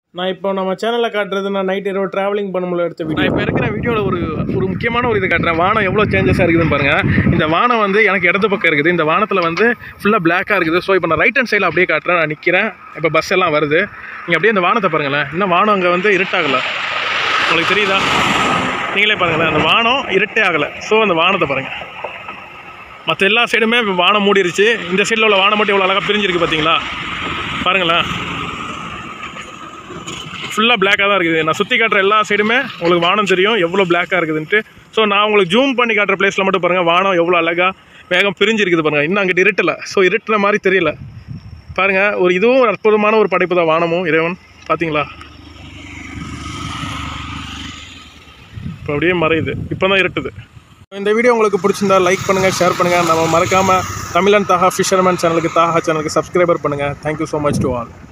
நான் இப்போ நம்ம சேனலில் காட்டுறது நான் நைட் இரவு ட்ராவலிங் பண்ணும்போது எடுத்த வீடியோ இப்போ இருக்கிற வீடியோவில் ஒரு ஒரு முக்கியமான ஒரு இது காட்டுறேன் வானம் எவ்வளோ சேஞ்சஸாக இருக்குதுன்னு பாருங்கள் இந்த வானம் வந்து எனக்கு இடது பக்கம் இருக்குது இந்த வானத்தில் வந்து ஃபுல்லாக பிளாக்காக இருக்குது ஸோ இப்போ நான் ரைட் ஹேண்ட் சைடில் அப்படியே காட்டுறேன் நான் நிற்கிறேன் இப்போ பஸ் எல்லாம் வருது நீங்கள் அப்படியே இந்த வானத்தை பாருங்களேன் இன்னும் வானம் அங்கே வந்து இருட்டாகலை உங்களுக்கு தெரியுதா நீங்களே பாருங்களேன் அந்த வானம் இருட்டே ஆகலை ஸோ அந்த வானத்தை பாருங்கள் மற்ற எல்லா சைடுமே இப்ப வானம் மூடிருச்சு இந்த சைடில் உள்ள வானம் மட்டும் எவ்வளோ அழகாக பிரிஞ்சிருக்கு பார்த்தீங்களா பாருங்களேன் ஃபுல்லாக பிளாக்காக தான் இருக்குது நான் சுற்றி காட்டுற எல்லா சைடுமே உங்களுக்கு வானம் தெரியும் எவ்வளோ பிளாக்காக இருக்குதுன்ட்டு ஸோ நான் உங்களுக்கு ஜூம் பண்ணி காட்டுற பிளேஸில் மட்டும் பாருங்கள் வானம் எவ்வளோ அழகாக வேகம் பிரிஞ்சிருக்குது பாருங்கள் இன்னும் அங்கிட்டு இருட்டல ஸோ இருட்டுற மாதிரி தெரியல பாருங்கள் ஒரு இதுவும் ஒரு அற்புதமான ஒரு படைப்பு தான் வானமும் இறைவன் பார்த்தீங்களா இப்போ அப்படியே மறையுது இப்போ தான் இருட்டுது இந்த வீடியோ உங்களுக்கு பிடிச்சிருந்தா லைக் பண்ணுங்கள் ஷேர் பண்ணுங்கள் நம்ம மறக்காமல் தமிழன் தாஹா ஃபிஷர்மேன் சேனலுக்கு தாஹா சேனலுக்கு சப்ஸ்கிரைபர் பண்ணுங்கள் thank you so much to all